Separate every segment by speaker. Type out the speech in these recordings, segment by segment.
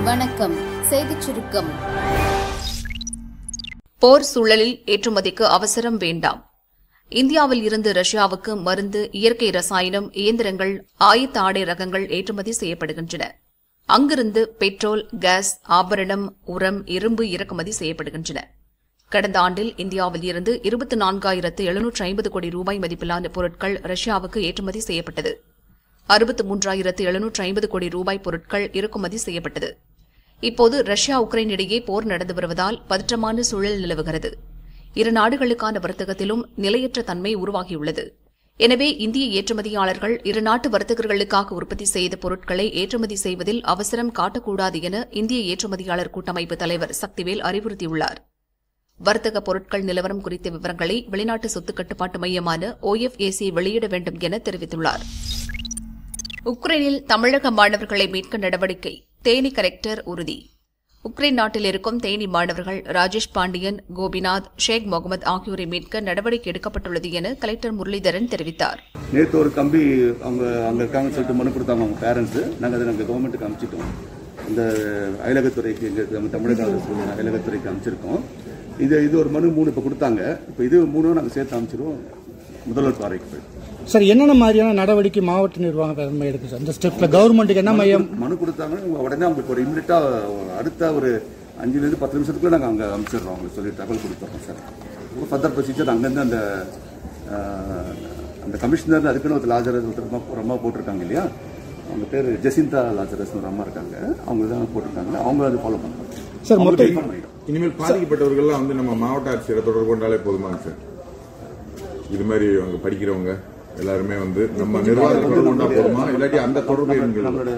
Speaker 1: வணக்கம் செய்திச் சுருக்கம்
Speaker 2: போர் சூழலில் ஏற்றுமதிக்கு அவசரம் வேண்டாம் இந்தியாவில் இருந்து ரஷ்யாவுக்கு மருந்து இயற்கை ரசாயனம் இயந்திரங்கள் ஆயத்த ஆடை ரகங்கள் ஏற்றுமதி செய்யப்படுகின்றன அங்கிருந்து பெட்ரோல் கேஸ் ஆபரணம் உரம் இரும்பு இறக்குமதி செய்யப்படுகின்றன கடந்த ஆண்டில் இந்தியாவில் இருந்து இருபத்தி நான்காயிரத்து எழுநூற்று ஐம்பது கோடி ரூபாய் மதிப்பிலான பொருட்கள் ரஷ்யாவுக்கு ஏற்றுமதி செய்யப்பட்டது அறுபத்து மூன்றாயிரத்து எழுநூற்று ஐம்பது கோடி ரூபாய் பொருட்கள் இறக்குமதி செய்யப்பட்டது இப்போது ரஷ்யா உக்ரைன் இடையே போர் நடந்து வருவதால் பதற்றமான சூழல் நிலவுகிறது இரு நாடுகளுக்கான வர்த்தகத்திலும் நிலையற்ற தன்மை உருவாகியுள்ளது எனவே இந்திய ஏற்றுமதியாளர்கள் இரு நாட்டு வர்த்தகர்களுக்காக உற்பத்தி செய்த பொருட்களை ஏற்றுமதி செய்வதில் அவசரம் காட்டக்கூடாது என இந்திய ஏற்றுமதியாளர் கூட்டமைப்பு தலைவர் சக்திவேல் அறிவுறுத்தியுள்ளார் வர்த்தக பொருட்கள் நிலவரம் குறித்த விவரங்களை வெளிநாட்டு சொத்து கட்டுப்பாட்டு மையமான ஓஎஃப்ஏசி வெளியிட வேண்டும் என தெரிவித்துள்ளார் உக்ரைனில் தமிழக மாணவர்களை மீட்க நடவடிக்கை தேனி கலெக்டர் உறுதி உக்ரைன் நாட்டில் இருக்கும் தேனி மாணவர்கள் ராஜேஷ் பாண்டியன் கோபிநாத் ஷேக் முகமது ஆகியோரை மீட்க நடவடிக்கை எடுக்கப்பட்டுள்ளது என கலெக்டர் முரளிதரன் தெரிவித்தார்
Speaker 3: நேற்று ஒரு கம்பி அவங்க அங்கே இருக்காங்கன்னு சொல்லிட்டு மனு கொடுத்தாங்க அவங்க பேரண்ட்ஸு நாங்கள் அதை நாங்கள் கவர்மெண்ட்டுக்கு அனுப்பிச்சிட்டோம் இந்த அயலகத்துறைக்கு எங்கள் நம்ம தமிழக அரசு அயலகத்துறைக்கு அனுப்பிச்சிருக்கோம் இது இது ஒரு மனு மூணு இப்போ கொடுத்தாங்க இப்போ இது மூணும் நாங்கள் சேர்த்து அனுப்பிச்சிருவோம் முதல்வர் பாறைக்கு போய்
Speaker 4: சார் என்னென்ன மாதிரியான நடவடிக்கை மாவட்ட நிர்வாகம் தலைமை எடுக்கு சார் இந்த ஸ்டெப்ல கவர்மெண்ட்டுக்கு என்ன மையம்
Speaker 3: மனு கொடுத்தாங்க உடனே அவங்களுக்கு ஒரு இம்மிடியட்டாக அடுத்த ஒரு அஞ்சுலேருந்து பத்து நிமிஷத்துக்குள்ள நாங்கள் அங்கே அனுப்பிச்சிடுறோம் அவங்களுக்கு சொல்லி தகவல் கொடுத்துட்றோம் சார் ஃபர்தர் ப்ரொசீஜர் அங்கேருந்து அந்த ஆஹ், அந்த கமிஷனர் அதுக்குன்னு ஒரு லாஜரஸ் ஒருத்தர் அம்மா- ஒரு அம்மா போட்டிருக்காங்க இல்லையா அவங்க பேர் ஜெசிந்தா லாஜரஸ் ஒரு அம்மா இருக்காங்க அவங்க தான் போட்டிருக்காங்க அவங்க அதை ஃபாலோ பண்ணுறாங்க
Speaker 4: சார், மொத்தம்
Speaker 5: இனிமேல் பாதிக்கப்பட்டவர்கள்லாம் வந்து நம்ம மாவட்ட ஆட்சியரை தொடர்பு கொண்டாலே போதுமாங்க சார் இது மாதிரி அவங்க படிக்கிறவங்க எல்லாருமே வந்து நம்ம நிர்வாகத்தை தொடர்பு கொண்டா போதுமா இல்லாட்டி அந்த தொடர்பு எண்கள்
Speaker 3: நம்மளோட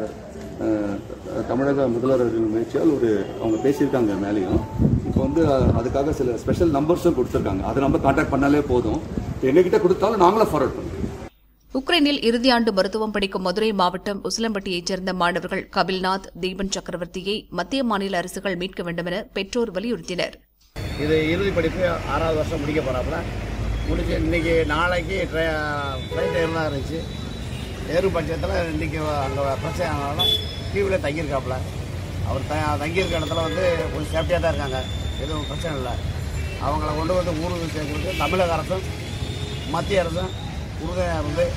Speaker 3: அஹ், தமிழக முதல்வர் அவர்கள் முயற்சியால் ஒரு அவங்க பேசியிருக்காங்க மேலேயும் இப்போ வந்து அஹ், அதுக்காக சில ஸ்பெஷல் நம்பர்ஸும் கொடுத்துருக்காங்க அதை நம்ம கான்டாக்ட் பண்ணாலே போதும் இப்போ எங்ககிட்ட கொடுத்தாலும் நாங்களும் ஃபார்வர்ட் பண்ணுறோம்
Speaker 2: உக்ரைனில் இறுதியாண்டு மருத்துவம் படிக்கும் மதுரை மாவட்டம் உசிலம்பட்டியைச் சேர்ந்த மாணவர்கள் கபில்நாத் தீபன் சக்கரவர்த்தியை மத்திய மாநில அரசுகள் மீட்க வேண்டுமென பெற்றோர் வலியுறுத்தினர்
Speaker 6: இது இறுதி படிப்பு ஆறாவது வருஷம் முடிக்க போகிறாப்புல முடிச்சு இன்னைக்கு நாளைக்கு ஃப்ளைட் தான் இருந்துச்சு ஏறும் பட்சத்தில் இன்றைக்கி அங்கே பிரச்சனை ஆனாலும் டிவியில் தங்கியிருக்காப்புல அவர் த தங்கியிருக்க இடத்துல வந்து கொஞ்சம் சேஃப்டியாக தான் இருக்காங்க எதுவும் பிரச்சனை இல்லை அவங்கள கொண்டு வந்து ஊருக்கு சேர்க்கறதுக்கு தமிழக அரசும் மத்திய அரசும் உறுதுணையாக இருந்து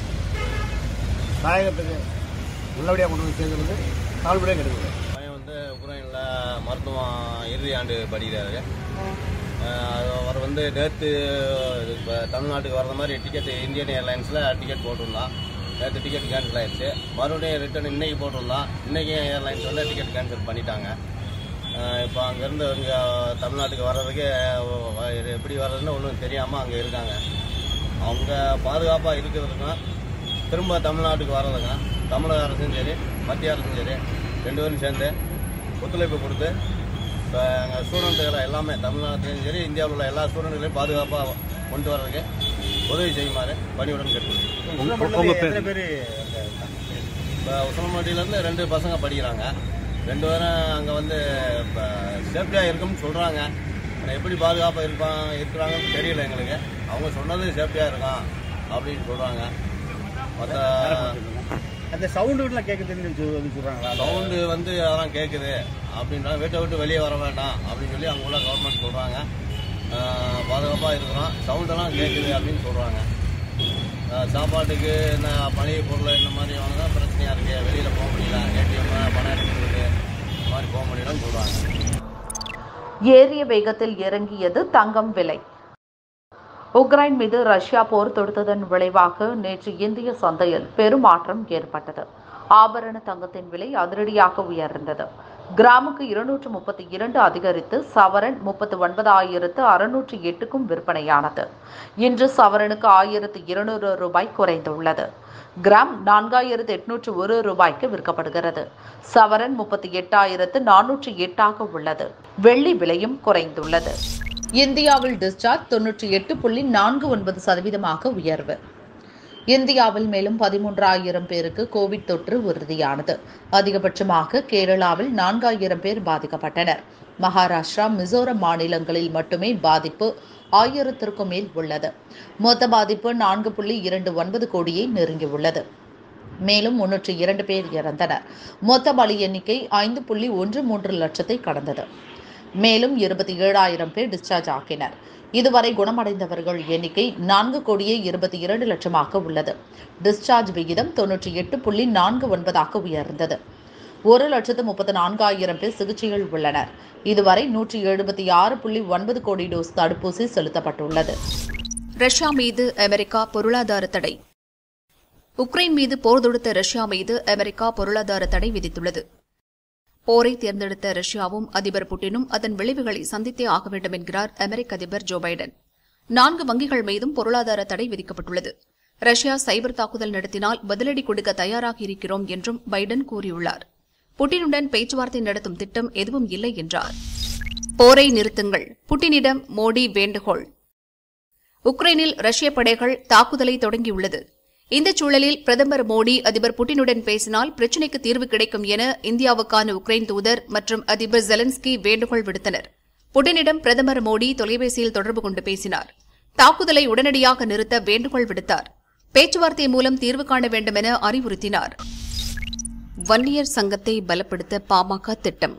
Speaker 6: தாயகத்துக்கு நல்லபடியாக கொண்டு வந்து சேர்க்கறது தாழ்வுடையாக கிடைக்குது
Speaker 7: பையன் வந்து உக்ரைனில் மருத்துவம் இறுதி ஆண்டு படிக்கிறாரு அஹ் அவர் வந்து நேற்று இப்போ தமிழ்நாட்டுக்கு வர்ற மாதிரி டிக்கெட் இந்தியன் ஏர்லைன்ஸில் டிக்கெட் போட்டிருந்தான் நேற்று டிக்கெட் கேன்சல் ஆயிடுச்சு மறுபடியும் ரிட்டர்ன் இன்னைக்கு போட்டிருந்தான் இன்னைக்கு ஏர்லைன்ஸ் வந்து டிக்கெட் கேன்சல் பண்ணிட்டாங்க அஹ் இப்போ அங்கேருந்து இங்கே தமிழ்நாட்டுக்கு வர்றதுக்கு அஹ் எப்படி வர்றதுன்னு ஒன்றும் தெரியாமல் அங்கே இருக்காங்க அவங்க பாதுகாப்பாக இருக்கிறதுக்கும் திரும்ப தமிழ்நாட்டுக்கு வர்றதுக்கும் தமிழக அரசும் சரி மத்திய அரசும் சரி ரெண்டு பேரும் சேர்ந்து ஒத்துழைப்பு கொடுத்து இப்போ எங்கள் ஸ்டூடெண்ட்டுகளை எல்லாமே தமிழ்நாட்டிலையும் சரி இந்தியாவில் உள்ள எல்லா ஸ்டூடெண்ட்களையும் பாதுகாப்பாக கொண்டு வர்றதுக்கு உதவி செய்யுமாறு பணியுடன் கேட்டுக்கொள்கிறேன்
Speaker 6: எத்தனை பேர்
Speaker 7: இப்போ உசலம்பட்டியிலேருந்து ரெண்டு பசங்க படிக்கிறாங்க ரெண்டு பேரும் அங்கே வந்து இப்போ சேஃப்டியாக இருக்கும்னு சொல்கிறாங்க ஆனால் எப்படி பாதுகாப்பாக இருப்பான் இருக்கிறாங்கன்னு தெரியல எங்களுக்கு அவங்க சொன்னது சேஃப்டியாக இருக்கான் அப்படின்னு சொல்கிறாங்க மற்ற
Speaker 6: அந்த சவுண்டுலாம் கேட்க தெரிஞ்சு சொல்கிறாங்களா
Speaker 7: சவுண்டு வந்து அதெல்லாம் கேட்குது அப்படின்றாங்க வீட்டை விட்டு வெளியே வர வேண்டாம் அப்படின்னு சொல்லி அங்கே உள்ள கவர்மெண்ட் சொல்கிறாங்க பாதுகாப்பாக இருக்கிறோம் சவுண்டெல்லாம் கேட்குது அப்படின்னு சொல்கிறாங்க சாப்பாட்டுக்கு என்ன மளிகை பொருள் இந்த மாதிரி வாங்கினா பிரச்சனையாக இருக்குது வெளியில் போக முடியல ஏடிஎம் பணம் எடுக்கிறதுக்கு இந்த மாதிரி போக முடியலன்னு சொல்கிறாங்க
Speaker 8: ஏறிய வேகத்தில் இறங்கியது தங்கம் விலை உக்ரைன் மீது ரஷ்யா போர் தொடுத்ததன் விளைவாக நேற்று இந்திய சந்தையில் பெருமாற்றம் ஏற்பட்டது ஆபரண தங்கத்தின் விலை அதிரடியாக உயர்ந்தது கிராமுக்கு இருநூற்று முப்பத்தி இரண்டு அதிகரித்து சவரன் முப்பத்து ஒன்பதாயிரத்து அறுநூற்று எட்டுக்கும் விற்பனையானது இன்று சவரனுக்கு ஆயிரத்து இருநூறு ரூபாய் குறைந்துள்ளது கிராம் நான்காயிரத்து எட்நூற்று ஒரு ரூபாய்க்கு விற்கப்படுகிறது சவரன் முப்பத்தி எட்டாயிரத்து நானூற்று எட்டாக உள்ளது வெள்ளி விலையும் குறைந்துள்ளது இந்தியாவில் டிஸ்சார்ஜ் தொன்னூற்றி எட்டு புள்ளி நான்கு ஒன்பது சதவீதமாக உயர்வு இந்தியாவில் மேலும் பதிமூன்றாயிரம் பேருக்கு கோவிட் தொற்று உறுதியானது அதிகபட்சமாக கேரளாவில் நான்காயிரம் பேர் பாதிக்கப்பட்டனர் மகாராஷ்டிரா மிசோரம் மாநிலங்களில் மட்டுமே பாதிப்பு ஆயிரத்திற்கும் மேல் உள்ளது மொத்த பாதிப்பு நான்கு புள்ளி இரண்டு ஒன்பது கோடியை நெருங்கியுள்ளது மேலும் முன்னூற்றி இரண்டு பேர் இறந்தனர் மொத்த பலி எண்ணிக்கை ஐந்து புள்ளி ஒன்று மூன்று லட்சத்தை கடந்தது மேலும் இருபத்தி ஏழாயிரம் பேர் டிஸ்சார்ஜ் ஆக்கினர் இதுவரை குணமடைந்தவர்கள் எண்ணிக்கை நான்கு கோடியே இருபத்தி இரண்டு லட்சமாக உள்ளது டிஸ்சார்ஜ் விகிதம் தொன்னூற்றி எட்டு புள்ளி நான்கு ஒன்பதாக உயர்ந்தது ஒரு லட்சத்து முப்பத்து நான்காயிரம் பேர் சிகிச்சையில் உள்ளனர் இதுவரை நூற்றி எழுபத்தி ஆறு புள்ளி ஒன்பது கோடி டோஸ் தடுப்பூசி செலுத்தப்பட்டுள்ளது
Speaker 2: ரஷ்யா மீது அமெரிக்கா பொருளாதார தடை உக்ரைன் மீது போர் தொடுத்த ரஷ்யா மீது அமெரிக்கா பொருளாதார தடை விதித்துள்ளது போரை தேர்ந்தெடுத்த ரஷ்யாவும் அதிபர் புட்டினும் அதன் விளைவுகளை சந்தித்தே ஆக வேண்டும் என்கிறார் அமெரிக்க அதிபர் ஜோ பைடன் நான்கு வங்கிகள் மீதும் பொருளாதார தடை விதிக்கப்பட்டுள்ளது ரஷ்யா சைபர் தாக்குதல் நடத்தினால் பதிலடி கொடுக்க தயாராக இருக்கிறோம் என்றும் பைடன் கூறியுள்ளார் புட்டினுடன் பேச்சுவார்த்தை நடத்தும் திட்டம் எதுவும் இல்லை என்றார் போரை நிறுத்துங்கள் புட்டினிடம் மோடி வேண்டுகோள் உக்ரைனில் ரஷ்ய படைகள் தாக்குதலை தொடங்கியுள்ளது இந்த சூழலில் பிரதமர் மோடி அதிபர் புட்டினுடன் பேசினால் பிரச்சினைக்கு தீர்வு கிடைக்கும் என இந்தியாவுக்கான உக்ரைன் தூதர் மற்றும் அதிபர் ஜெலன்ஸ்கி வேண்டுகோள் விடுத்தனர் புட்டினிடம் பிரதமர் மோடி தொலைபேசியில் தொடர்பு கொண்டு பேசினார் தாக்குதலை உடனடியாக நிறுத்த வேண்டுகோள் விடுத்தார் பேச்சுவார்த்தை மூலம் தீர்வு காண வேண்டும் என அறிவுறுத்தினார் வன்னியர் சங்கத்தை பலப்படுத்த பாமக திட்டம்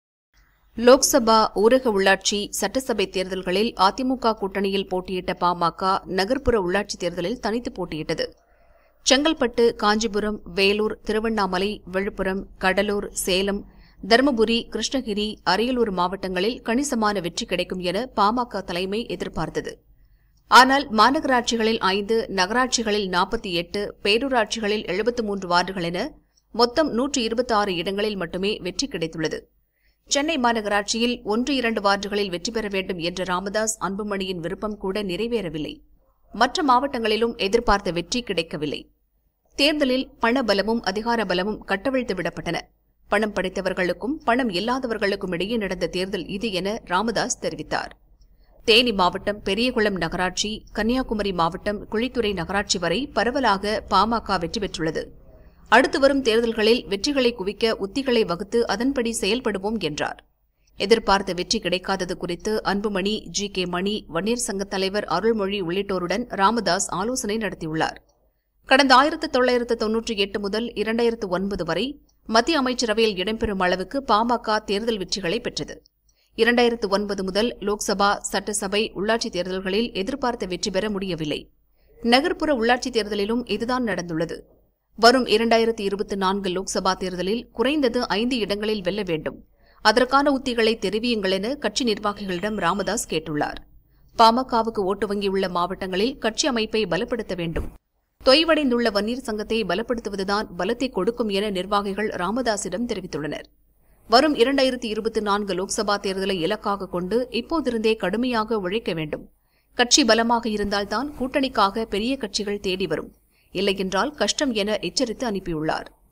Speaker 2: லோக்சபா ஊரக உள்ளாட்சி சட்டசபை தேர்தல்களில் அதிமுக கூட்டணியில் போட்டியிட்ட பாமக நகர்ப்புற உள்ளாட்சி தேர்தலில் தனித்து போட்டியிட்டது செங்கல்பட்டு காஞ்சிபுரம் வேலூர் திருவண்ணாமலை விழுப்புரம் கடலூர் சேலம் தருமபுரி கிருஷ்ணகிரி அரியலூர் மாவட்டங்களில் கணிசமான வெற்றி கிடைக்கும் என பாமக தலைமை எதிர்பார்த்தது ஆனால் மாநகராட்சிகளில் ஐந்து நகராட்சிகளில் நாற்பத்தி எட்டு பேரூராட்சிகளில் எழுபத்து மூன்று வார்டுகள் என மொத்தம் நூற்று இருபத்தி ஆறு இடங்களில் மட்டுமே வெற்றி கிடைத்துள்ளது சென்னை மாநகராட்சியில் ஒன்று இரண்டு வார்டுகளில் வெற்றி பெற வேண்டும் என்ற ராமதாஸ் அன்புமணியின் விருப்பம் கூட நிறைவேறவில்லை மற்ற மாவட்டங்களிலும் எதிர்பார்த்த வெற்றி கிடைக்கவில்லை தேர்தலில் பண பலமும் அதிகார பலமும் கட்டவிழ்த்து விடப்பட்டன பணம் படைத்தவர்களுக்கும் பணம் இல்லாதவர்களுக்கும் இடையே நடந்த தேர்தல் இது என ராமதாஸ் தெரிவித்தார் தேனி மாவட்டம் பெரியகுளம் நகராட்சி கன்னியாகுமரி மாவட்டம் குழித்துறை நகராட்சி வரை பரவலாக பாமக வெற்றி பெற்றுள்ளது அடுத்து வரும் தேர்தல்களில் வெற்றிகளை குவிக்க உத்திகளை வகுத்து அதன்படி செயல்படுவோம் என்றார் எதிர்பார்த்த வெற்றி கிடைக்காதது குறித்து அன்புமணி ஜி கே மணி வன்னியர் சங்கத் தலைவர் அருள்மொழி உள்ளிட்டோருடன் ராமதாஸ் ஆலோசனை நடத்தியுள்ளார் கடந்த ஆயிரத்து தொள்ளாயிரத்து தொன்னூற்றி எட்டு முதல் இரண்டாயிரத்து ஒன்பது வரை மத்திய அமைச்சரவையில் இடம்பெறும் அளவுக்கு பாமக தேர்தல் வெற்றிகளை பெற்றது இரண்டாயிரத்து ஒன்பது முதல் லோக்சபா சட்டசபை உள்ளாட்சித் தேர்தல்களில் எதிர்பார்த்த வெற்றி பெற முடியவில்லை நகர்ப்புற உள்ளாட்சித் தேர்தலிலும் இதுதான் நடந்துள்ளது வரும் இரண்டாயிரத்து இருபத்தி நான்கு லோக்சபா தேர்தலில் குறைந்தது ஐந்து இடங்களில் வெல்ல வேண்டும் அதற்கான உத்திகளை தெரிவியுங்கள் என கட்சி நிர்வாகிகளிடம் ராமதாஸ் கேட்டுள்ளார் பாமகவுக்கு ஓட்டு வங்கியுள்ள மாவட்டங்களில் கட்சி அமைப்பை பலப்படுத்த வேண்டும் தொய்வடைந்துள்ள வன்னியர் சங்கத்தை பலப்படுத்துவதுதான் பலத்தை கொடுக்கும் என நிர்வாகிகள் ராமதாசிடம் தெரிவித்துள்ளனர் வரும் இரண்டாயிரத்தி இருபத்தி நான்கு லோக்சபா தேர்தலை இலக்காக கொண்டு இப்போதிருந்தே கடுமையாக உழைக்க வேண்டும் கட்சி பலமாக இருந்தால்தான் கூட்டணிக்காக பெரிய கட்சிகள் தேடி வரும் இல்லையென்றால் கஷ்டம் என எச்சரித்து அனுப்பியுள்ளார்